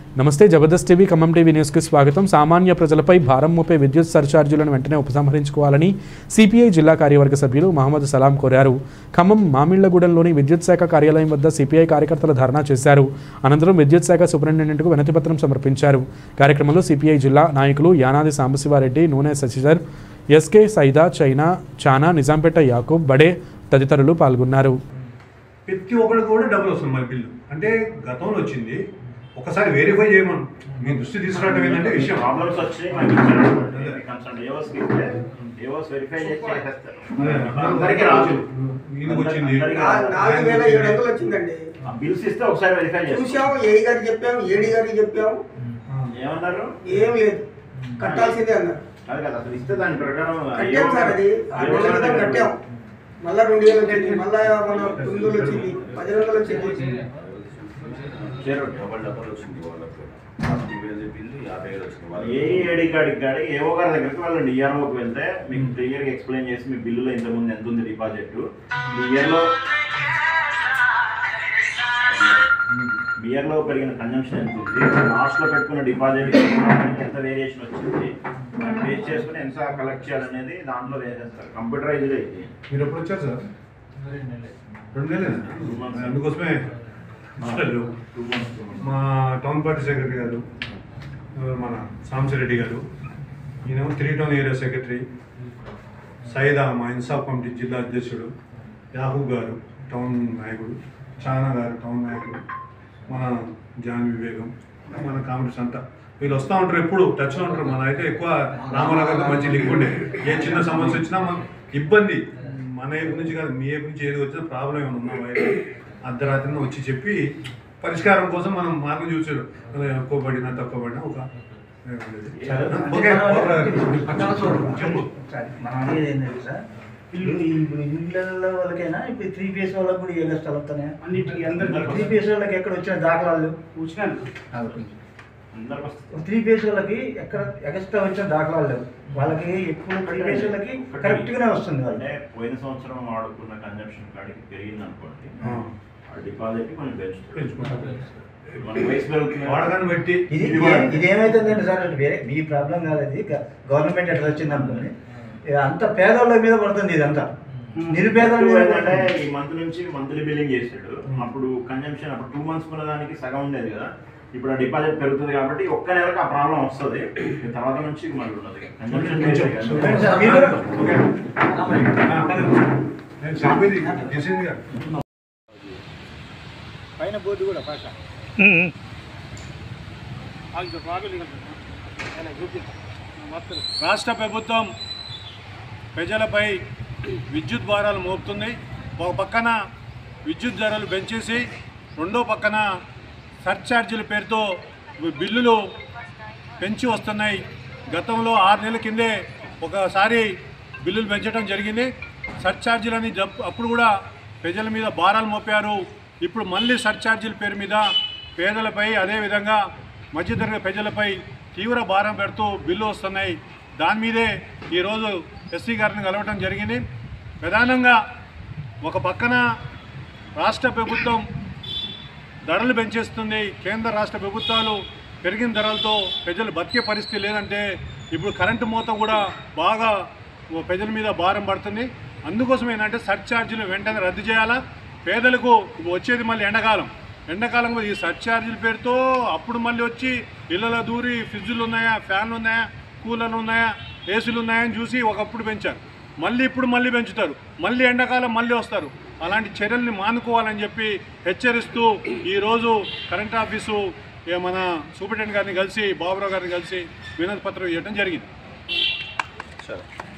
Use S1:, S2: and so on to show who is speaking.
S1: నమస్తే Jabardasth TV Khammam TV న్యూస్కి స్వాగతం సామాన్య ప్రజలపై భారం మోపే విద్యుత్ సర్ఛార్జీలను వెంటనే ఉపసంహరించుకోవాలని సిపిఐ జిల్లా కార్యవర్గ సభ్యులు మహమ్మద్ సలాం కోరారు ఖమ్మం మామిళ్లగూడెంలోని విద్యుత్ శాఖ కార్యాలయం వద్ద సిపిఐ కార్యకర్తలు ధర్నా చేశారు అనంతరం విద్యుత్ శాఖ సూపరింటెండెంట్కు వినతిపత్రం సమర్పించారు కార్యక్రమంలో సిపిఐ జిల్లా నాయకులు యానాది సాంబశివారెడ్డి నూనె శశిధర్ ఎస్కే సైదా చైనా చానా నిజాంపేట యాకూబ్ బడే తదితరులు పాల్గొన్నారు
S2: ప్రతి ఒక్కరికి కూడా డబ్బులు వస్తుంది మన బిల్లు అంటే గతంలో వచ్చింది ఒకసారి వెరిఫై చేయమను మీ దృష్టి తీసుకురావడం ఏంటంటే విషయం
S3: ప్రాబ్లమ్స్ వచ్చి మనకి ఇచ్చారు కన్సర్న్ ఏవోస్కి ఇస్తే ఏవోస్ వెరిఫై చేసి చేసేస్తారు అందరికీ రాదు
S2: ఈయనకు వచ్చింది
S3: అందరికీ
S4: నా-
S3: రాదు.
S4: నాలుగు వేల ఏడు వందలు వచ్చిందండి
S3: ఆ బిల్స్ ఇస్తే ఒకసారి వెరిఫై చేస్తాం
S4: చూసాము ఏ గారికి చెప్పాము ఏడి గారికి చెప్పాము
S3: ఏమన్నారు
S4: ఏం లేదు కట్టాల్సిందే అన్నారు
S3: అది కదా అసలు ఇస్తే దాని ప్రకారం
S4: కట్టాం సార్ అది ఆరు నెలల క్రితం కట్టాం మళ్ళా రెండు వేలు వచ్చింది మళ్ళా మన తొమ్మిది వందలు వచ్చింది పది వందలు వచ్చింది
S5: డబల్ డబల్ వచ్చింది వాళ్ళకు పాతిక వేలు బిల్లు యాభై వేలు వచ్చింది వాళ్ళకి
S3: ఏ ఏడి కాడికి కాడి ఏవో గారి దగ్గరికి వెళ్ళండి ఈఆర్ఓకి వెళ్తే మీకు క్లియర్ గా ఎక్స్ప్లెయిన్ చేసి మీ బిల్లులో ఇంతకుముందు ఎంత ఉంది డిపాజిట్ ఈ ఇయర్ లో బియర్ లో పెరిగిన కన్జంప్షన్ ఎంత ఉంది లాస్ట్ లో పెట్టుకున్న డిపాజిట్ ఎంత వేరియేషన్ వచ్చింది బేస్ చేసుకుని ఎంత కలెక్ట్ చేయాలనేది దాంట్లో వేసేస్తారు కంప్యూటరైజ్డ్ ఇది
S2: మీరు ఎప్పుడు వచ్చారు సార్ రెండు నెలలు అందుకోసమే అసలు మా టౌన్ పార్టీ సెక్రటరీ గారు ఎవరు మన సాంబశిరెడ్డి గారు ఈయన three town area secretary Saida మా ఇన్సాఫ్ కమిటీ జిల్లా అధ్యక్షుడు యాహూ గారు టౌన్ నాయకుడు చానా గారు టౌన్ నాయకుడు మన జాన్ వివేకం మన కాంగ్రెస్ అంతా వీళ్ళు వస్తూ ఉంటారు ఎప్పుడు టచ్లో ఉంటారు మన అయితే ఎక్కువ రామనగర్లో మంచి లింక్ ఉండే ఏ చిన్న సమస్య వచ్చినా మన ఇబ్బంది మన వైపు నుంచి కాదు మీ వైపు నుంచి ఏది వచ్చినా ప్రాబ్లం ఏమైనా ఉన్నా వైపు అర్ధరాత్రిని వచ్చి చెప్పి పరిష్కారం కోసం మనం మార్గం చూసాడు ఎక్కువ పడినా తక్కువ పడినా ఒక ఓకే చెప్పు
S6: మనం అనేది ఏంటంటే సార్ ఇల్లు ఈ ఇప్పుడు ఇళ్ళ వాళ్ళకైనా ఇప్పుడు త్రీ పీస్ వాళ్ళకి కూడా ఏ కష్టాలు వస్తున్నాయి
S7: అన్నిటికీ అందరికీ
S6: త్రీ పీస్ వాళ్ళకి ఎక్కడ వచ్చిన దాఖలాలు
S7: వచ్చినాను
S3: అందరికి వస్తుంది
S6: త్రీ పీస్ వాళ్ళకి ఎక్కడ ఎక్స్ట్రా వచ్చిన దాఖలాలు లేవు వాళ్ళకి ఎక్కువ త్రీ పీస్ వాళ్ళకి కరెక్ట్ గానే వస్తుంది వాళ్ళు
S3: అంటే పోయిన సంవత్సరం వాడుకున్న కన్జంప్షన్ కాడికి పెరిగింది అనుకోండి
S2: ఆ,
S3: ఆ డిపాజిట్ కొంచెం పెంచుతుంది
S2: పెంచుకుంటాం
S3: మన వయసు పెరుగుతుంది
S2: వాడకాన్ని బట్టి
S6: ఇది
S2: ఇది కూడా-
S6: ఇది ఏమైతుందంటే సార్ అంటే వేరే మీ ప్రాబ్లం కాదు అది గవర్నమెంట్ ఎట్లా వచ్చింది అనుకోండి ఇక అంత పేదోళ్ళ మీద పడుతుంది ఇదంతా నిరుపేదల
S3: ఇప్పుడు
S6: మీద
S3: ఏంటంటే ఈ మంత్ నుంచి మంత్లీ బిల్లింగ్ చేసాడు అప్పుడు కన్జంప్షన్ అప్పుడు టూ మంత్స్ ఉన్న దానికి సగం ఉండేది కదా ఇప్పుడు ఆ డిపాజిట్ పెరుగుతుంది కాబట్టి ఒక్క నెలకు ఆ ప్రాబ్లం వస్తుంది ఇక తర్వాత నుంచి మళ్ళీ ఉన్నది కన్జంప్షన్
S6: చూడండి సార్, మీరు కూడా-
S2: ఓకే నేను చెప్పేది చేసింది కదా.
S7: పైన బోర్డు కూడా పాష
S2: రాష్ట్ర ప్రభుత్వం ప్రజలపై విద్యుత్ భారాలు మోపుతుంది ఒక పక్కన విద్యుత్ ధరలు పెంచేసి రెండో పక్కన సర్ఛార్జీల పేరుతో బిల్లులు పెంచి వస్తున్నాయి గతంలో ఆరు నెలల కిందే ఒకసారి బిల్లులు పెంచడం జరిగింది సర్ఛార్జీలని జప్ అప్పుడు కూడా ప్రజల మీద భారాలు మోపారు ఇప్పుడు మళ్ళీ సర్ఛార్జీల పేరు మీద పేదలపై అదేవిధంగా మధ్యతరగతి ప్రజలపై తీవ్ర భారం పెడుతూ బిల్లు వస్తున్నాయి దాని మీదే ఈరోజు ఎస్సీ గారిని కలవటం జరిగింది ప్రధానంగా ఒక పక్కన రాష్ట్ర ప్రభుత్వం ధరలు పెంచేస్తుంది కేంద్ర రాష్ట్ర ప్రభుత్వాలు పెరిగిన ధరలతో ప్రజలు బతికే పరిస్థితి లేదంటే ఇప్పుడు కరెంటు మూత కూడా బాగా ప్రజల మీద భారం పడుతుంది అందుకోసం ఏంటంటే సర్ఛార్జీలు వెంటనే రద్దు చేయాలా పేదలకు ఇప్పుడు వచ్చేది మళ్ళీ ఎండాకాలం ఎండాకాలం ఈ సర్ఛార్జీల పేరుతో అప్పుడు మళ్ళీ వచ్చి ఇళ్ళలో దూరి ఫ్రిడ్జులు ఉన్నాయా ఫ్యాన్లు ఉన్నాయా కూలర్లు ఉన్నాయా ఏసీలు ఉన్నాయని చూసి ఒకప్పుడు పెంచారు మళ్ళీ ఇప్పుడు మళ్ళీ పెంచుతారు మళ్ళీ ఎండాకాలం మళ్ళీ వస్తారు అలాంటి చర్యల్ని మానుకోవాలని చెప్పి హెచ్చరిస్తూ ఈరోజు కరెంట్ ఆఫీసు ఏ మన సూపరింటెండెంట్ గారిని కలిసి బాబురావు గారిని కలిసి వినతి పత్రం ఇవ్వడం జరిగింది
S5: సరే